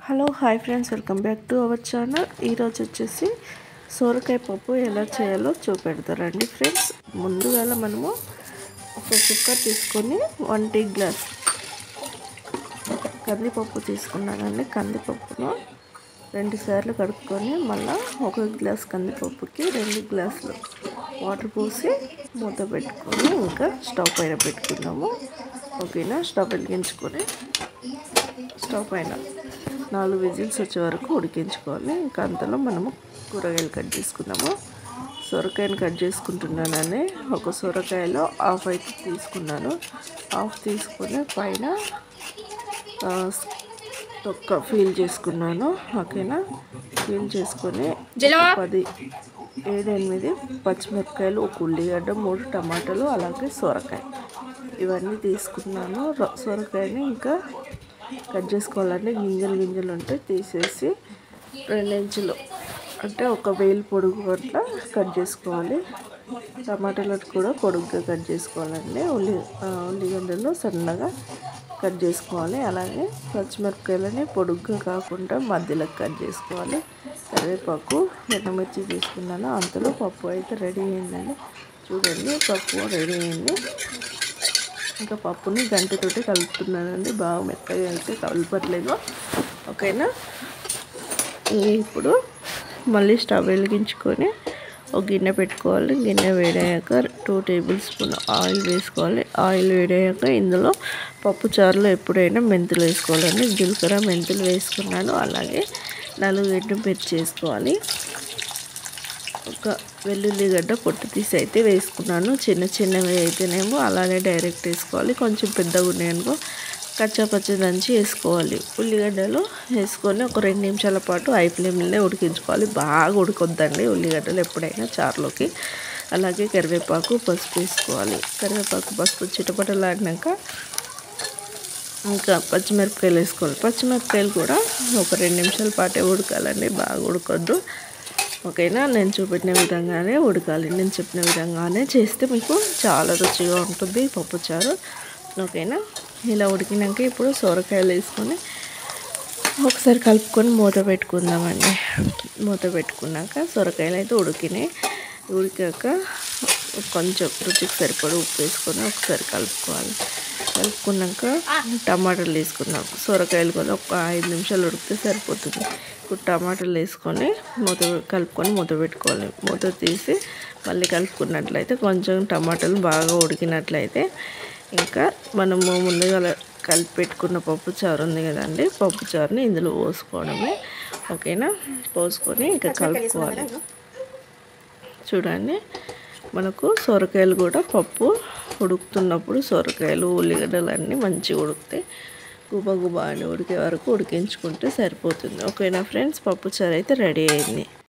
hello hi friends welcome back to our channel ఈరోజు వచ్చేసి సోరకాయ పప్పు ఎలా చేయాలో చూపెడతారండి ఫ్రెండ్స్ ముందుగా మనము ఒక కుక్కర్ తీసుకొని వన్ టీ గ్లాస్ కందిపప్పు తీసుకున్నానండి కందిపప్పును రెండు సార్లు కడుక్కొని మళ్ళీ ఒక గ్లాస్ కందిపప్పుకి రెండు గ్లాసులు వాటర్ పోసి మూత పెట్టుకొని ఇంకా స్టవ్ పైన పెట్టుకున్నాము ఓకేనా స్టవ్ వెలిగించుకొని స్టవ్ పైన నాలుగు విజిల్స్ వచ్చే వరకు ఉడికించుకోవాలి ఇంకా అంతలో మనము కూరగాయలు కట్ చేసుకున్నాము సొరకాయని కట్ చేసుకుంటున్నానని ఒక సొరకాయలో హాఫ్ అయితే తీసుకున్నాను హాఫ్ తీసుకొని పైన ఆ, తొక్క ఫీల్ చేసుకున్నాను ఓకేనా ఫీల్ చేసుకొని పది ఏడెనిమిది పచ్చిమిరపకాయలు ఒక ఉల్లిగడ్డ మూడు టమాటాలు అలాగే సొరకాయ ఇవన్నీ తీసుకున్నాను రొ- సొరకాయని ఇంకా కట్ చేసుకోవాలంటే గింజలు గింజలు ఉంటే తీసేసి రెండు ఇంచులు అంటే ఒక వేలు పొడుగు అట్లా కట్ చేసుకోవాలి టమాటాలు కూడా పొడుగ్గా కట్ చేసుకోవాలండి ఉల్లి ఆ, ఉల్లిగడ్డలు సన్నగా కట్ చేసుకోవాలి అలాగే పచ్చిమిరపకాయలని పొడుగ్గా కాకుండా మధ్యలో కట్ చేసుకోవాలి కరివేపాకు ఎండుమిర్చి తీసుకున్నాను అంతలో పప్పు అయితే రెడీ అయిందండి చూడండి పప్పు రెడీ అయింది ఇంకా పప్పుని గంటతోటి కలుపుతున్నానండి బాగా మెత్తగా అయితే కలపట్లేదు ఓకేనా ఇప్పుడు మళ్ళీ స్టవ్ వెలిగించుకొని ఒక గిన్నె పెట్టుకోవాలి గిన్నె వేడయ్యాక టూ టేబుల్ స్పూన్ ఆయిల్ వేసుకోవాలి ఆయిల్ వేడయ్యాక ఇందులో పప్పు చారులో ఎప్పుడైనా మెంతులు వేసుకోవాలండి జీలకర్ర మెంతులు వేసుకున్నాను అలాగే నాలుగు ఎండు మిర్చి వేసుకోవాలి ఒక వెల్లుల్లిగడ్డ పొట్టు తీసి అయితే వేసుకున్నాను చిన్న చిన్నవి అయితేనేమో అలానే డైరెక్ట్ వేసుకోవాలి కొంచెం పెద్దగా ఉన్నాయనుకో కచ్చా పచ్చ దంచి వేసుకోవాలి ఉల్లిగడ్డలు వేసుకొని ఒక రెండు నిమిషాల పాటు ఐ ఫ్లేమ్లోనే ఉడికించుకోవాలి బాగా ఉడకొద్దండి ఉల్లిగడ్డలు ఎప్పుడైనా చారులోకి అలాగే కరివేపాకు పసుపు వేసుకోవాలి కరివేపాకు పసుపు చిటపటలాడినాక ఇంకా పచ్చిమిరపకాయలు వేసుకోవాలి పచ్చిమిరపకాయలు కూడా ఒక రెండు నిమిషాల పాటే ఉడకాలండి బాగా ఉడకొద్దు ఓకేనా నేను చూపెట్టిన విధంగానే ఉడకాలి నేను చెప్పిన విధంగానే చేస్తే మీకు చాలా రుచిగా ఉంటుంది పప్పుచారు ఓకేనా ఇలా ఉడికినాక ఇప్పుడు సొరకాయలు వేసుకొని ఒకసారి కలుపుకొని మూత పెట్టుకుందామండి మూత పెట్టుకున్నాక సొరకాయలు అయితే ఉడికినాయి ఉడికాక కొంచెం రుచికి సరిపడి ఉప్పు వేసుకొని ఒకసారి కలుపుకోవాలి కలుపుకున్నాక టమాటాలు వేసుకుందాం సొరకాయలు కూడా ఒక ఐదు నిమిషాలు ఉడికితే సరిపోతుంది ఇప్పుడు టమాటాలు వేసుకొని మూత కలుపుకొని మూత పెట్టుకోవాలి మూత తీసి మళ్ళీ కలుపుకున్నట్లయితే కొంచెం టమాటాలు బాగా ఉడికినట్లయితే ఇంకా మనము ముందుగా కలిపి పెట్టుకున్న పప్పు చారు ఉంది కదండి పప్పు చారుని ఇందులో పోసుకోవడమే ఓకేనా పోసుకొని ఇంకా కలుపుకోవాలి చూడండి మనకు సొరకాయలు కూడా పప్పు ఉడుకుతున్నప్పుడు సొరకాయలు ఉల్లిగడ్డలు అన్నీ మంచిగా ఉడుకుతాయి గుబ గుబ అని ఉడికే వరకు ఉడికించుకుంటే సరిపోతుంది ఓకేనా ఫ్రెండ్స్ పప్పు చారు అయితే రెడీ అయింది